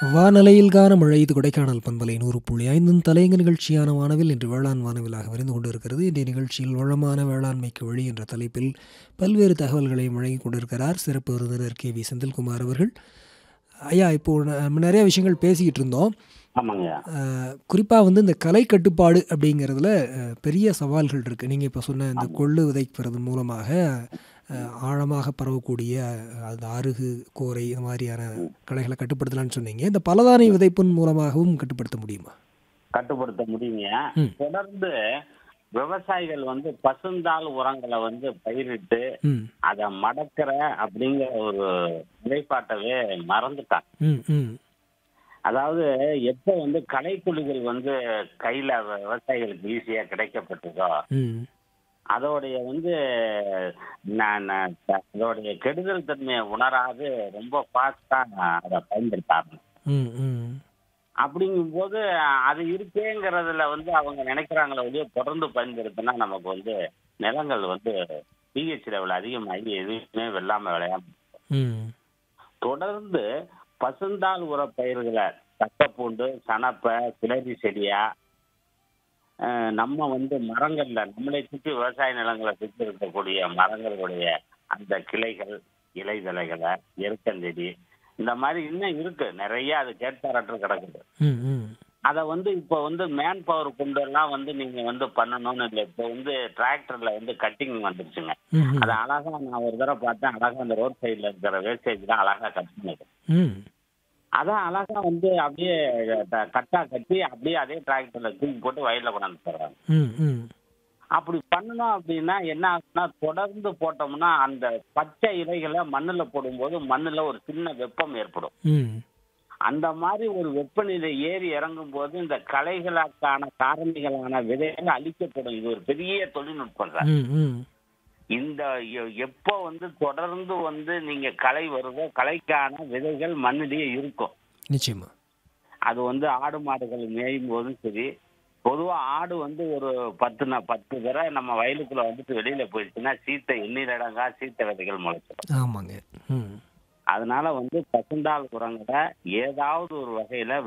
வானலையில் காண மழை இது கொடைக்கானல் பண்பலை நூறு புள்ளி ஐந்தின் தலையங்க நிகழ்ச்சியான வானவில் இன்று வேளாண் வானவிலாக விருந்து கொண்டிருக்கிறது இன்றைய நிகழ்ச்சியில் வளமான வேளாண்மைக்கு வழி என்ற தலைப்பில் பல்வேறு தகவல்களை வழங்கிக் கொண்டிருக்கிறார் சிறப்பு விருந்தினர் கே வி செந்தில்குமார் அவர்கள் ஐயா இப்போ நம்ம நிறைய விஷயங்கள் பேசிக்கிட்டு இருந்தோம் ஆமாங்க குறிப்பாக வந்து இந்த கலை கட்டுப்பாடு அப்படிங்கிறதுல அஹ், பெரிய சவால்கள் இருக்குது நீங்கள் இப்போ சொன்ன இந்த கொள்ளு விதைக்கிறது மூலமாக அஹ், ஆழமாக பரவக்கூடிய அஹ், அந்த அருகு கோரை இது மாதிரியான கலைகளை கட்டுப்படுத்தலாம்னு சொன்னீங்க இந்த பலதானி விதைப்பின் மூலமாகவும் கட்டுப்படுத்த முடியுமா கட்டுப்படுத்த முடியுங்க ம். தொடர்ந்து விவசாயிகள் வந்து பசுந்தாள் உரங்களை வந்து பயிரிட்டு ம் அதை மடக்கிற அப்படிங்கிற ஒரு நிலைப்பாட்டவே மறந்துட்டாங்க ம் ம் அதாவது எப்ப வந்து கலைக்குழிகள் வந்து கையில வ- விவசாயிகளுக்கு ஈஸியா கிடைக்கப்பட்டதோ ம் அதோடைய வந்து நான் நான் த- அதோடைய கெடுதல் தன்மையை உணராது ரொம்ப ஃபாஸ்டா அதை பயன்படுத்த ம் ம் அப்படிங்கும்போது அது இருக்கேங்கிறதுல வந்து அவங்க நினைக்கிறாங்களே ஒழிய தொடர்ந்து பயன்படுத்தினா நமக்கு வந்து நிலங்கள் வந்து பிஹெச் லெவல் அதிகமாகி எதுவுமே வெள்ளாம விளையாம ம் தொடர்ந்து பசுந்தாள் உர பயிர்களை தக்கப்பூண்டு சணப்பை கிளறி செடியா அஹ், நம்ம வந்து மரங்கள்ல நம்மளை சுற்றி விவசாய நிலங்களை சுற்றி இருக்கக்கூடிய மரங்களுடைய அந்த கிளைகள் இலைதலைகளை எருக்கஞ்செடி இந்த மாதிரி இன்னும் இருக்கு நிறைய அது கேட்பாரற்று கிடக்குது ம் ம் அதை வந்து இப்போ வந்து மேன் பவர் கொண்டு எல்லாம் வந்து நீங்க வந்து பண்ணணும்னு இல்லை இப்போ வந்து டிராக்டர்ல வந்து கட்டிங் வந்துருச்சுங்க ம் அதை அழகா நான் ஒரு தடவை பார்த்தேன் அழகா அந்த ரோட் சைடுல இருக்கிற வேஸ்டேஜ் தான் அழகா கட் பண்ணுது ம் அதான் அழகா வந்து அப்படியே த- கட்டா கட்டி அப்படியே அதே டிராக்டர்ல தூக்கி போட்டு வயல்ல கொண்டாந்து போடுறாங்க ம் ம் அப்படி பண்ணணும் அப்படின்னா என்ன ஆகுதுன்னா தொடர்ந்து போட்டோம்னா அந்த பச்சை இலைகளை மண்ணுல போடும்போது மண்ணுல ஒரு சின்ன வெப்பம் ஏற்படும் ம் அந்த மாதிரி ஒரு வெப்பநிலை ஏறி இறங்கும் போது இந்த கலைகளுக்கான காரணிகளான விதைகள் அழிக்கப்படும் இது ஒரு பெரிய தொழில்நுட்பம் சார் ம் ம் இந்த எ- எப்போ வந்து தொடர்ந்து வந்து நீங்க களை வருதோ களைக்கான விதைகள் மண்ணிலேயே இருக்கும் நிச்சயமா அது வந்து ஆடு மாடுகள் மேயும் போதும் சரி பொதுவா ஆடு வந்து ஒரு பத்து நா- பத்து தடவை நம்ம வயலுக்குள்ள வந்துட்டு வெளியில போயிடுச்சுன்னா சீத்தை எண்ணிலடங்கா சீத்த விதைகள் முளைச்சிடும் ஆமாங்க ம் அதனால வந்து பசுந்தாள் உரங்களை ஏதாவது ஒரு வகையில